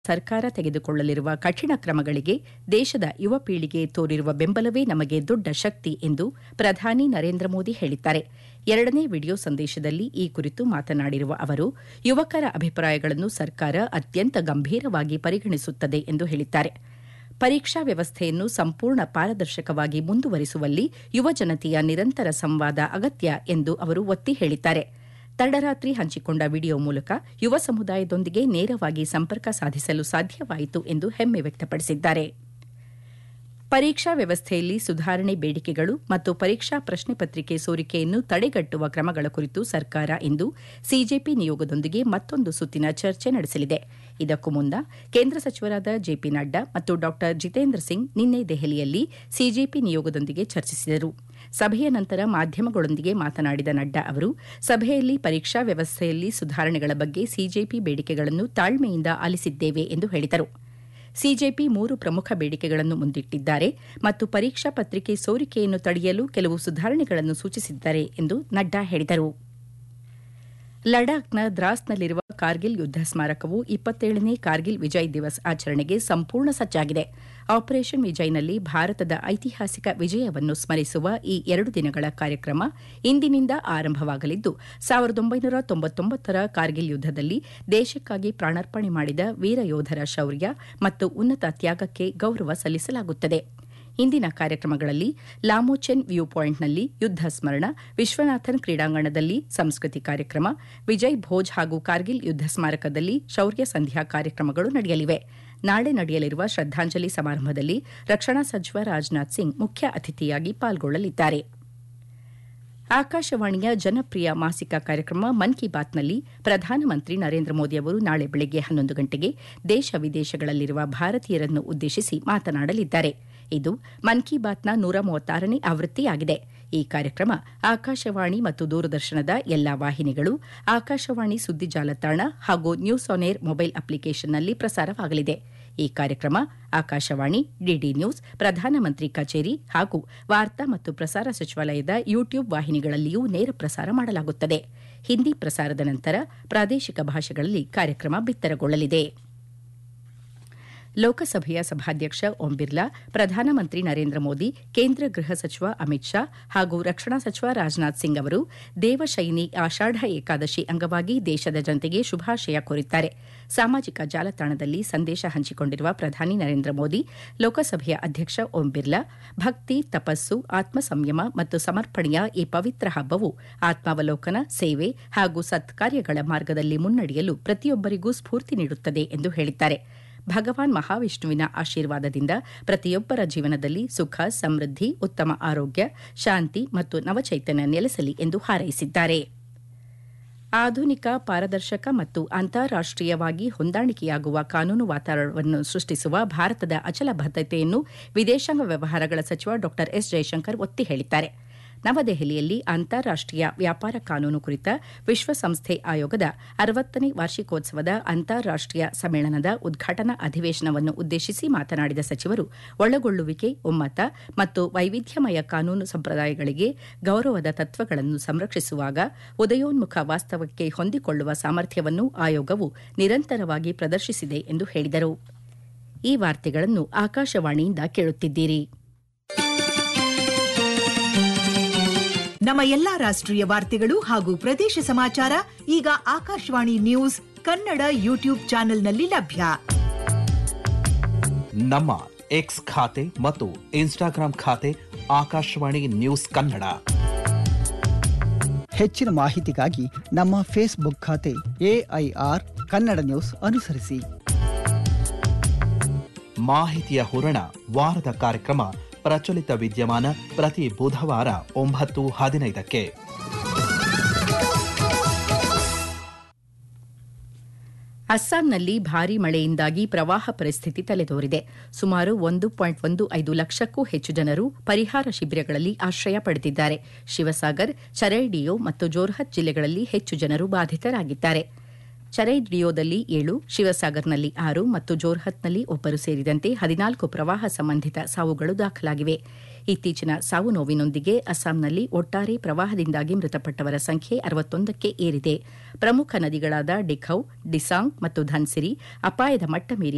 ಸರ್ಕಾರ ತೆಗೆದುಕೊಳ್ಳಲಿರುವ ಕಠಿಣ ಕ್ರಮಗಳಿಗೆ ದೇಶದ ಯುವ ಪೀಳಿಗೆ ತೋರಿರುವ ಬೆಂಬಲವೇ ನಮಗೆ ದೊಡ್ಡ ಶಕ್ತಿ ಎಂದು ಪ್ರಧಾನಿ ನರೇಂದ್ರ ಮೋದಿ ಹೇಳಿದ್ದಾರೆ ಎರಡನೇ ವಿಡಿಯೋ ಸಂದೇಶದಲ್ಲಿ ಈ ಕುರಿತು ಮಾತನಾಡಿರುವ ಅವರು ಯುವಕರ ಅಭಿಪ್ರಾಯಗಳನ್ನು ಸರ್ಕಾರ ಅತ್ಯಂತ ಗಂಭೀರವಾಗಿ ಪರಿಗಣಿಸುತ್ತದೆ ಎಂದು ಹೇಳಿದ್ದಾರೆ ಪರೀಕ್ಷಾ ವ್ಯವಸ್ಥೆಯನ್ನು ಸಂಪೂರ್ಣ ಪಾರದರ್ಶಕವಾಗಿ ಮುಂದುವರಿಸುವಲ್ಲಿ ಯುವ ಜನತೆಯ ನಿರಂತರ ಸಂವಾದ ಅಗತ್ಯ ಎಂದು ಅವರು ಒತ್ತಿ ಹೇಳಿದ್ದಾರೆ ತಡರಾತ್ರಿ ಹಂಚಿಕೊಂಡ ವಿಡಿಯೋ ಮೂಲಕ ಯುವ ಸಮುದಾಯದೊಂದಿಗೆ ನೇರವಾಗಿ ಸಂಪರ್ಕ ಸಾಧಿಸಲು ಸಾಧ್ಯವಾಯಿತು ಎಂದು ಹೆಮ್ಮೆ ವ್ಯಕ್ತಪಡಿಸಿದ್ದಾರೆ ಪರೀಕ್ಷಾ ವ್ಯವಸ್ಥೆಯಲ್ಲಿ ಸುಧಾರಣೆ ಬೇಡಿಕೆಗಳು ಮತ್ತು ಪರೀಕ್ಷಾ ಪ್ರಶ್ನೆ ಪತ್ರಿಕೆ ಸೋರಿಕೆಯನ್ನು ತಡೆಗಟ್ಟುವ ಕ್ರಮಗಳ ಕುರಿತು ಸರ್ಕಾರ ಇಂದು ಸಿಜೆಪಿ ನಿಯೋಗದೊಂದಿಗೆ ಮತ್ತೊಂದು ಸುತ್ತಿನ ಚರ್ಚೆ ನಡೆಸಲಿದೆ ಇದಕ್ಕೂ ಮುನ್ನ ಕೇಂದ್ರ ಸಚಿವರಾದ ಜೆಪಿ ನಡ್ಡಾ ಮತ್ತು ಡಾ ಜಿತೇಂದ್ರ ಸಿಂಗ್ ನಿನ್ನೆ ದೆಹಲಿಯಲ್ಲಿ ಸಿಜೆಪಿ ನಿಯೋಗದೊಂದಿಗೆ ಚರ್ಚಿಸಿದರು ಸಭೆಯ ನಂತರ ಮಾಧ್ಯಮಗಳೊಂದಿಗೆ ಮಾತನಾಡಿದ ನಡ್ಡಾ ಅವರು ಸಭೆಯಲ್ಲಿ ಪರೀಕ್ಷಾ ವ್ಯವಸ್ಥೆಯಲ್ಲಿ ಸುಧಾರಣೆಗಳ ಬಗ್ಗೆ ಸಿಜೆಪಿ ಬೇಡಿಕೆಗಳನ್ನು ತಾಳ್ಮೆಯಿಂದ ಆಲಿಸಿದ್ದೇವೆ ಎಂದು ಹೇಳಿದರು ಸಿಜೆಪಿ ಮೂರು ಪ್ರಮುಖ ಬೇಡಿಕೆಗಳನ್ನು ಮುಂದಿಟ್ಟಿದ್ದಾರೆ ಮತ್ತು ಪರೀಕ್ಷಾ ಪತ್ರಿಕೆ ಸೋರಿಕೆಯನ್ನು ತಡೆಯಲು ಕೆಲವು ಸುಧಾರಣೆಗಳನ್ನು ಸೂಚಿಸಿದ್ದಾರೆ ಎಂದು ನಡ್ಡಾ ಹೇಳಿದರು ಲಡಾಖ್ನ ದ್ರಾಸ್ನಲ್ಲಿರುವ ಕಾರ್ಗಿಲ್ ಯುದ್ದ ಸ್ಮಾರಕವು ಇಪ್ಪತ್ತೇಳನೇ ಕಾರ್ಗಿಲ್ ವಿಜಯ್ ದಿವಸ್ ಆಚರಣೆಗೆ ಸಂಪೂರ್ಣ ಸಜ್ಜಾಗಿದೆ ಆಪರೇಷನ್ ವಿಜಯ್ನಲ್ಲಿ ಭಾರತದ ಐತಿಹಾಸಿಕ ವಿಜಯವನ್ನು ಸ್ಮರಿಸುವ ಈ ಎರಡು ದಿನಗಳ ಕಾರ್ಯಕ್ರಮ ಇಂದಿನಿಂದ ಆರಂಭವಾಗಲಿದ್ದು ಸಾವಿರದ ಒಂಬೈನೂರ ತೊಂಬತ್ತೊಂಬತ್ತರ ಕಾರ್ಗಿಲ್ ಯುದ್ದದಲ್ಲಿ ದೇಶಕ್ಕಾಗಿ ಪ್ರಾಣಾರ್ಪಣೆ ಮಾಡಿದ ವೀರ ಯೋಧರ ಶೌರ್ಯ ಮತ್ತು ಉನ್ನತ ತ್ಯಾಗಕ್ಕೆ ಗೌರವ ಸಲ್ಲಿಸಲಾಗುತ್ತದೆ ಇಂದಿನ ಕಾರ್ಯಕ್ರಮಗಳಲ್ಲಿ ಲಾಮೋಚೆನ್ ವ್ಯೂ ಪಾಯಿಂಟ್ನಲ್ಲಿ ಯುದ್ದ ಸ್ಮರಣ ವಿಶ್ವನಾಥನ್ ಕ್ರೀಡಾಂಗಣದಲ್ಲಿ ಸಂಸ್ಕೃತಿ ಕಾರ್ಯಕ್ರಮ ವಿಜಯ್ ಭೋಜ್ ಹಾಗೂ ಕಾರ್ಗಿಲ್ ಯುದ್ದ ಸ್ಮಾರಕದಲ್ಲಿ ಶೌರ್ಯ ಸಂಧ್ಯಾ ಕಾರ್ಯಕ್ರಮಗಳು ನಡೆಯಲಿವೆ ನಾಳೆ ನಡೆಯಲಿರುವ ಶ್ರದ್ದಾಂಜಲಿ ಸಮಾರಂಭದಲ್ಲಿ ರಕ್ಷಣಾ ಸಚಿವ ರಾಜನಾಥ್ ಸಿಂಗ್ ಮುಖ್ಯ ಅತಿಥಿಯಾಗಿ ಪಾಲ್ಗೊಳ್ಳಲಿದ್ದಾರೆ ಆಕಾಶವಾಣಿಯ ಜನಪ್ರಿಯ ಮಾಸಿಕ ಕಾರ್ಯಕ್ರಮ ಮನ್ ಕಿ ಬಾತ್ನಲ್ಲಿ ಪ್ರಧಾನಮಂತ್ರಿ ನರೇಂದ್ರ ಮೋದಿ ಅವರು ನಾಳೆ ಬೆಳಗ್ಗೆ ಹನ್ನೊಂದು ಗಂಟೆಗೆ ದೇಶ ವಿದೇಶಗಳಲ್ಲಿರುವ ಭಾರತೀಯರನ್ನು ಉದ್ದೇಶಿಸಿ ಮಾತನಾಡಲಿದ್ದಾರೆ ಇದು ಮನ್ ಕಿ ಬಾತ್ನ ನೂರ ಮೂವತ್ತಾರನೇ ಆವೃತ್ತಿಯಾಗಿದೆ ಈ ಕಾರ್ಯಕ್ರಮ ಆಕಾಶವಾಣಿ ಮತ್ತು ದೂರದರ್ಶನದ ಎಲ್ಲಾ ವಾಹಿನಿಗಳು ಆಕಾಶವಾಣಿ ಸುದ್ದಿ ಜಾಲತಾಣ ಹಾಗೂ ನ್ಯೂಸ್ ಆನ್ ಏರ್ ಮೊಬೈಲ್ ಅಪ್ಲಿಕೇಶನ್ನಲ್ಲಿ ಪ್ರಸಾರವಾಗಲಿದೆ ಈ ಕಾರ್ಯಕ್ರಮ ಆಕಾಶವಾಣಿ ಡಿಡಿ ನ್ಯೂಸ್ ಪ್ರಧಾನಮಂತ್ರಿ ಕಚೇರಿ ಹಾಗೂ ವಾರ್ತಾ ಮತ್ತು ಪ್ರಸಾರ ಸಚಿವಾಲಯದ ಯೂಟ್ಯೂಬ್ ವಾಹಿನಿಗಳಲ್ಲಿಯೂ ನೇರ ಪ್ರಸಾರ ಮಾಡಲಾಗುತ್ತದೆ ಹಿಂದಿ ಪ್ರಸಾರದ ನಂತರ ಪ್ರಾದೇಶಿಕ ಭಾಷೆಗಳಲ್ಲಿ ಕಾರ್ಯಕ್ರಮ ಬಿತ್ತರಗೊಳ್ಳಲಿದೆ ಲೋಕಸಭೆಯ ಸಭಾಧ್ಯಕ್ಷ ಓಂ ಬಿರ್ಲಾ ಪ್ರಧಾನಮಂತ್ರಿ ನರೇಂದ್ರ ಮೋದಿ ಕೇಂದ್ರ ಗೃಹ ಸಚಿವ ಅಮಿತ್ ಶಾ ಹಾಗೂ ರಕ್ಷಣಾ ಸಚಿವ ರಾಜನಾಥ್ ಸಿಂಗ್ ಅವರು ದೇವಶೈನಿ ಆಷಾಢ ಏಕಾದಶಿ ಅಂಗವಾಗಿ ದೇಶದ ಜನತೆಗೆ ಶುಭಾಶಯ ಕೋರಿದ್ದಾರೆ ಸಾಮಾಜಿಕ ಜಾಲತಾಣದಲ್ಲಿ ಸಂದೇಶ ಹಂಚಿಕೊಂಡಿರುವ ಪ್ರಧಾನಿ ನರೇಂದ್ರ ಮೋದಿ ಲೋಕಸಭೆಯ ಅಧ್ಯಕ್ಷ ಓಂ ಬಿರ್ಲಾ ಭಕ್ತಿ ತಪಸ್ಸು ಆತ್ಮ ಸಂಯಮ ಮತ್ತು ಸಮರ್ಪಣೆಯ ಈ ಪವಿತ್ರ ಹಬ್ಬವು ಆತ್ಮಾವಲೋಕನ ಸೇವೆ ಹಾಗೂ ಸತ್ಕಾರ್ಯಗಳ ಮಾರ್ಗದಲ್ಲಿ ಮುನ್ನಡೆಯಲು ಪ್ರತಿಯೊಬ್ಬರಿಗೂ ಸ್ಫೂರ್ತಿ ನೀಡುತ್ತದೆ ಎಂದು ಹೇಳಿದ್ದಾರೆ ಭಗವಾನ್ ಮಹಾವಿಷ್ಣುವಿನ ಆಶೀರ್ವಾದದಿಂದ ಪ್ರತಿಯೊಬ್ಬರ ಜೀವನದಲ್ಲಿ ಸುಖ ಸಮೃದ್ಧಿ ಉತ್ತಮ ಆರೋಗ್ಯ ಶಾಂತಿ ಮತ್ತು ನವಚೈತನ್ಯ ನೆಲೆಸಲಿ ಎಂದು ಹಾರೈಸಿದ್ದಾರೆ ಆಧುನಿಕ ಪಾರದರ್ಶಕ ಮತ್ತು ಅಂತಾರಾಷ್ಟೀಯವಾಗಿ ಹೊಂದಾಣಿಕೆಯಾಗುವ ಕಾನೂನು ವಾತಾವರಣವನ್ನು ಸೃಷ್ಟಿಸುವ ಭಾರತದ ಅಚಲ ಬದ್ಧತೆಯನ್ನು ವಿದೇಶಾಂಗ ವ್ಯವಹಾರಗಳ ಸಚಿವ ಡಾ ಎಸ್ ಜಯಶಂಕರ್ ಒತ್ತಿ ಹೇಳಿದ್ದಾರೆ ನವದೆಹಲಿಯಲ್ಲಿ ಅಂತಾರಾಷ್ಟೀಯ ವ್ಯಾಪಾರ ಕಾನೂನು ಕುರಿತ ವಿಶ್ವಸಂಸ್ಥೆ ಆಯೋಗದ ಅರವತ್ತನೇ ವಾರ್ಷಿಕೋತ್ಸವದ ಅಂತಾರಾಷ್ಟೀಯ ಸಮ್ಮೇಳನದ ಉದ್ಘಾಟನಾ ಅಧಿವೇಶನವನ್ನು ಉದ್ದೇಶಿಸಿ ಮಾತನಾಡಿದ ಸಚಿವರು ಒಳಗೊಳ್ಳುವಿಕೆ ಒಮ್ಮತ ಮತ್ತು ವೈವಿಧ್ಯಮಯ ಕಾನೂನು ಸಂಪ್ರದಾಯಗಳಿಗೆ ಗೌರವದ ತತ್ವಗಳನ್ನು ಸಂರಕ್ಷಿಸುವಾಗ ಉದಯೋನ್ಮುಖ ವಾಸ್ತವಕ್ಕೆ ಹೊಂದಿಕೊಳ್ಳುವ ಸಾಮರ್ಥ್ಯವನ್ನು ಆಯೋಗವು ನಿರಂತರವಾಗಿ ಪ್ರದರ್ಶಿಸಿದೆ ಎಂದು ಹೇಳಿದರು ಈ ವಾರ್ತೆಗಳನ್ನು ಆಕಾಶವಾಣಿಯಿಂದ ಕೇಳುತ್ತಿದ್ದೀರಿ ನಮ್ಮ ಎಲ್ಲಾ ರಾಷ್ಟ್ರೀಯ ವಾರ್ತೆಗಳು ಹಾಗೂ ಪ್ರದೇಶ ಸಮಾಚಾರ ಈಗ ಆಕಾಶವಾಣಿ ನ್ಯೂಸ್ ಕನ್ನಡ ಯೂಟ್ಯೂಬ್ ಚಾನೆಲ್ನಲ್ಲಿ ಲಭ್ಯ ನಮ್ಮ ಎಕ್ಸ್ ಖಾತೆ ಮತ್ತು ಇನ್ಸ್ಟಾಗ್ರಾಂ ಖಾತೆ ಆಕಾಶವಾಣಿ ನ್ಯೂಸ್ ಕನ್ನಡ ಹೆಚ್ಚಿನ ಮಾಹಿತಿಗಾಗಿ ನಮ್ಮ ಫೇಸ್ಬುಕ್ ಖಾತೆ ಎಐಆರ್ ಕನ್ನಡ ನ್ಯೂಸ್ ಅನುಸರಿಸಿ ಮಾಹಿತಿಯ ಹೂರಣ ವಾರದ ಕಾರ್ಯಕ್ರಮ ಪ್ರಚಲಿತ ವಿದ್ಯಮಾನ ಪ್ರತಿ ಬುಧವಾರ ಒಂಬತ್ತು ಹದಿನೈದಕ್ಕೆ ಅಸ್ಸಾಂನಲ್ಲಿ ಭಾರೀ ಮಳೆಯಿಂದಾಗಿ ಪ್ರವಾಹ ಪರಿಸ್ಥಿತಿ ತಲೆದೋರಿದೆ ಸುಮಾರು ಒಂದು ಪಾಯಿಂಟ್ ಒಂದು ಐದು ಲಕ್ಷಕ್ಕೂ ಹೆಚ್ಚು ಜನರು ಪರಿಹಾರ ಶಿಬಿರಗಳಲ್ಲಿ ಆಶ್ರಯ ಪಡೆದಿದ್ದಾರೆ ಶಿವಸಾಗರ್ ಚರೈಡಿಯೋ ಮತ್ತು ಜೋರ್ಹತ್ ಜಿಲ್ಲೆಗಳಲ್ಲಿ ಹೆಚ್ಚು ಜನರು ಬಾಧಿತರಾಗಿದ್ದಾರೆ ಚರೈಡಿಯೋದಲ್ಲಿ ಏಳು ಶಿವಸಾಗರ್ನಲ್ಲಿ ಆರು ಮತ್ತು ಜೋರ್ಹತ್ನಲ್ಲಿ ಒಬ್ಬರು ಸೇರಿದಂತೆ ಹದಿನಾಲ್ಕು ಪ್ರವಾಹ ಸಂಬಂಧಿತ ಸಾವುಗಳು ದಾಖಲಾಗಿವೆ ಇತ್ತೀಚಿನ ಸಾವು ನೋವಿನೊಂದಿಗೆ ಅಸ್ಸಾಂನಲ್ಲಿ ಒಟ್ಟಾರೆ ಪ್ರವಾಹದಿಂದಾಗಿ ಮೃತಪಟ್ಟವರ ಸಂಖ್ಯೆ ಅರವತ್ತೊಂದಕ್ಕೆ ಏರಿದೆ ಪ್ರಮುಖ ನದಿಗಳಾದ ಡಿಖೌ ಡಿಸಾಂಗ್ ಮತ್ತು ಧನ್ಸಿರಿ ಅಪಾಯದ ಮಟ್ಟ ಮೀರಿ